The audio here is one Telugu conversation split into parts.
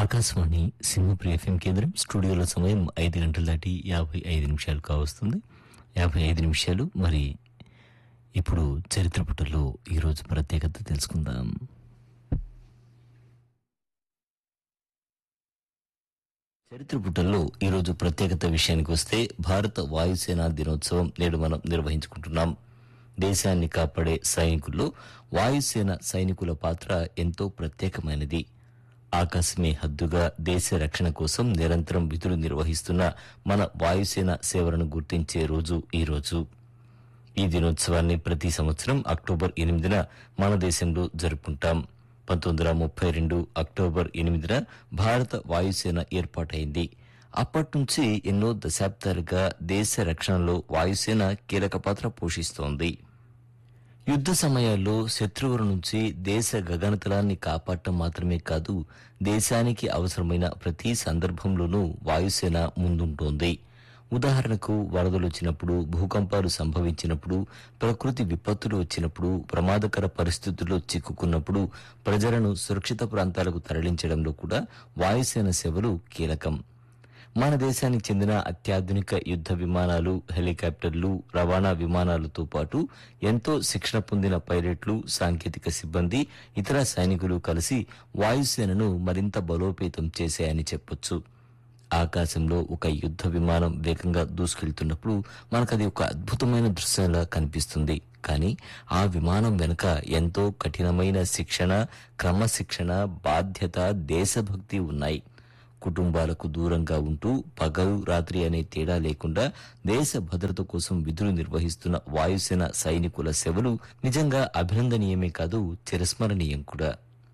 ఆకాశవాణి సింహప్రియ ఎఫ్ఎం కేంద్రం స్టూడియోలో సమయం ఐదు గంటల దాటి యాభై ఐదు నిమిషాలు కావస్తుంది యాభై ఐదు నిమిషాలు మరి ఇప్పుడు చరిత్ర పుటల్లో ఈరోజు ప్రత్యేకత తెలుసుకుందాం చరిత్ర పుటల్లో ఈరోజు ప్రత్యేకత విషయానికి వస్తే భారత వాయుసేన దినోత్సవం నేడు మనం నిర్వహించుకుంటున్నాం దేశాన్ని కాపాడే సైనికుల్లో వాయుసేన సైనికుల పాత్ర ఎంతో ప్రత్యేకమైనది ఆకాశమే హద్దుగా దేశ రక్షణ కోసం నిరంతరం విధులు నిర్వహిస్తున్న మన వాయుసేన సేవలను గుర్తించే రోజు ఈ రోజు ఈ దినోత్సవాన్ని ప్రతి సంవత్సరం అక్టోబర్ ఎనిమిదిన మన దేశంలో జరుపుకుంటాం పంతొమ్మిది వందల ముప్పై రెండు అక్టోబర్ ఎనిమిదిన భారత వాయుసేన ఏర్పాటైంది అప్పటి నుంచి ఎన్నో దశాబ్దాలుగా దేశ రక్షణలో వాయుసేన కీలక పాత్ర పోషిస్తోంది యుద్ధ సమయాల్లో శత్రువుల నుంచి దేశ గగనతలాన్ని కాపాడటం మాత్రమే కాదు దేశానికి అవసరమైన ప్రతి సందర్భంలోనూ వాయుసేన ముందుంటోంది ఉదాహరణకు వరదలు వచ్చినప్పుడు భూకంపాలు సంభవించినప్పుడు ప్రకృతి విపత్తులు వచ్చినప్పుడు ప్రమాదకర పరిస్థితుల్లో చిక్కుకున్నప్పుడు ప్రజలను సురక్షిత ప్రాంతాలకు తరలించడంలో కూడా వాయుసేన సేవలు కీలకం మన దేశానికి చెందిన అత్యాధునిక యుద్ధ విమానాలు హెలికాప్టర్లు రవాణా విమానాలతో పాటు ఎంతో శిక్షణ పొందిన పైలట్లు సాంకేతిక సిబ్బంది ఇతర సైనికులు కలిసి వాయుసేనను మరింత బలోపేతం చేశాయని చెప్పొచ్చు ఆకాశంలో ఒక యుద్ధ విమానం వేగంగా దూసుకెళ్తున్నప్పుడు మనకది ఒక అద్భుతమైన దృశ్యంలా కనిపిస్తుంది కానీ ఆ విమానం వెనుక ఎంతో కఠినమైన శిక్షణ క్రమశిక్షణ బాధ్యత దేశభక్తి ఉన్నాయి కుటుంబాలకు దూరంగా ఉంటూ పగలు రాత్రి అనే తేడా లేకుండా దేశ భద్రత కోసం విధులు నిర్వహిస్తున్న వాయుసేన సైనికుల సేవలు నిజంగా అభినందనీయమే కాదు చిరస్మరణీయం కూడా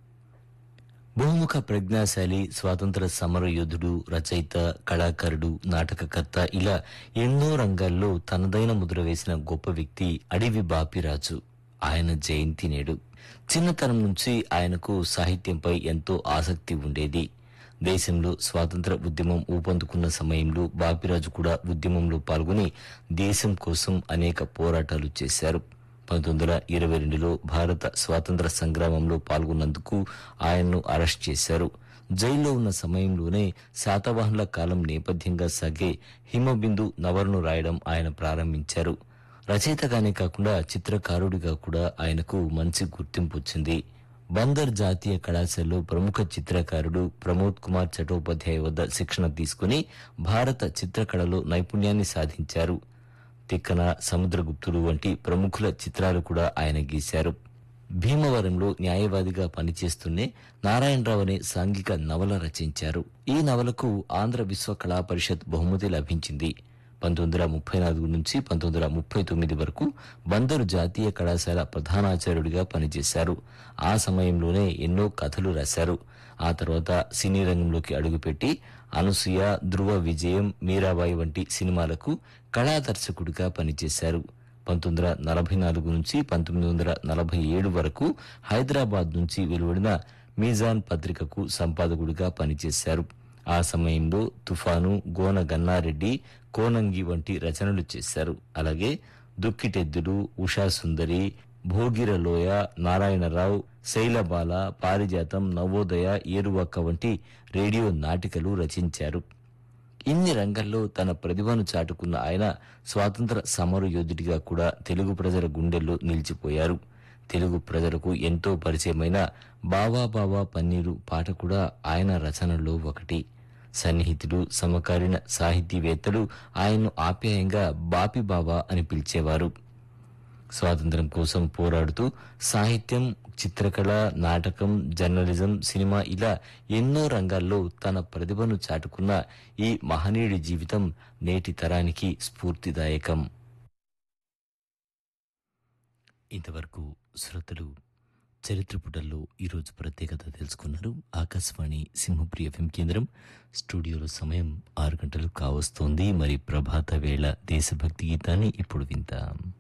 బహుముఖ ప్రజ్ఞాశాలి స్వాతంత్ర సమర యోధుడు రచయిత కళాకారుడు నాటకకర్త ఇలా ఎన్నో రంగాల్లో తనదైన ముద్ర వేసిన గొప్ప వ్యక్తి అడివి బాపిరాజు ఆయన జయంతి నేడు చిన్నతనం నుంచి ఆయనకు సాహిత్యంపై ఎంతో ఆసక్తి ఉండేది దేశంలో స్వాతంత్ర ఉద్యమం ఊపందుకున్న సమయంలో బాపిరాజు కూడా ఉద్యమంలో పాల్గొని దేశం కోసం అనేక పోరాటాలు చేశారు పంతొమ్మిది వందల ఇరవై రెండులో భారత స్వాతంత్ర సంగ్రామంలో పాల్గొన్నందుకు ఆయన్ను అరెస్ట్ చేశారు జైల్లో ఉన్న సమయంలోనే శాతవాహనుల కాలం నేపథ్యంగా సాగే హిమబిందు నవలను రాయడం ఆయన ప్రారంభించారు రచయితగానే కాకుండా చిత్రకారుడిగా కూడా ఆయనకు మంచి గుర్తింపు వచ్చింది బందర్ జాతీయ కళాశాలలో ప్రముఖ చిత్రకారుడు ప్రమోద్ కుమార్ చటోపాధ్యాయ వద్ద శిక్షణ తీసుకుని భారత చిత్రకళలో నైపుణ్యాన్ని సాధించారు తిక్కన సముద్రగుప్తుడు వంటి ప్రముఖుల చిత్రాలు కూడా ఆయన గీశారు భీమవరంలో న్యాయవాదిగా పనిచేస్తూనే నారాయణరావు అనే సాంఘిక నవల రచించారు ఈ నవలకు ఆంధ్ర విశ్వ కళా పరిషత్ బహుమతి లభించింది పంతొమ్మిది వందల ముప్పై నాలుగు నుంచి పంతొమ్మిది వందల ముప్పై తొమ్మిది వరకు బందరు జాతీయ కళాశాల ప్రధానాచార్యుడిగా పనిచేశారు ఆ సమయంలోనే ఎన్నో కథలు రాశారు ఆ తర్వాత సినీ రంగంలోకి అడుగుపెట్టి అనసూయ ధృవ విజయం మీరాబాయి వంటి సినిమాలకు కళా దర్శకుడిగా పనిచేశారు పంతొమ్మిది వందల నలభై నాలుగు నుంచి పంతొమ్మిది వందల నలభై ఏడు వరకు హైదరాబాద్ నుంచి వెలువడిన మీజాన్ పత్రికకు సంపాదకుడిగా పనిచేశారు ఆ సమయంలో తుఫాను గోన గన్నారెడ్డి కోనంగి వంటి రచనలు చేశారు అలాగే దుక్కిటెద్దులు ఉషా సుందరి భోగిరలోయ నారాయణరావు శైలబాల పారిజాతం నవోదయ ఏరువక్క వంటి రేడియో నాటికలు రచించారు ఇన్ని రంగాల్లో తన ప్రతిభను చాటుకున్న ఆయన స్వాతంత్ర సమర యోధుడిగా కూడా తెలుగు ప్రజల గుండెల్లో నిలిచిపోయారు తెలుగు ప్రజలకు ఎంతో పరిచయమైన బావా బావా పన్నీరు పాట కూడా ఆయన రచనల్లో ఒకటి సన్నిహితుడు సమకాలీన సాహితీవేత్తలు ఆయన్ను ఆప్యాయంగా బాపి బావా అని పిలిచేవారు స్వాతంత్రం కోసం పోరాడుతూ సాహిత్యం చిత్రకళ నాటకం జర్నలిజం సినిమా ఇలా ఎన్నో రంగాల్లో తన ప్రతిభను చాటుకున్న ఈ మహనీయుడి జీవితం నేటి తరానికి స్ఫూర్తిదాయకం ఇంతవరకు శ్రోతలు చరిత్ర పుటల్లో ఈరోజు ప్రత్యేకత తెలుసుకున్నారు ఆకాశవాణి సింహప్రియ ఎఫ్ఎం కేంద్రం స్టూడియోలో సమయం ఆరు గంటలు కావస్తోంది మరి ప్రభాత వేళ దేశభక్తి గీతాన్ని ఇప్పుడు విందాం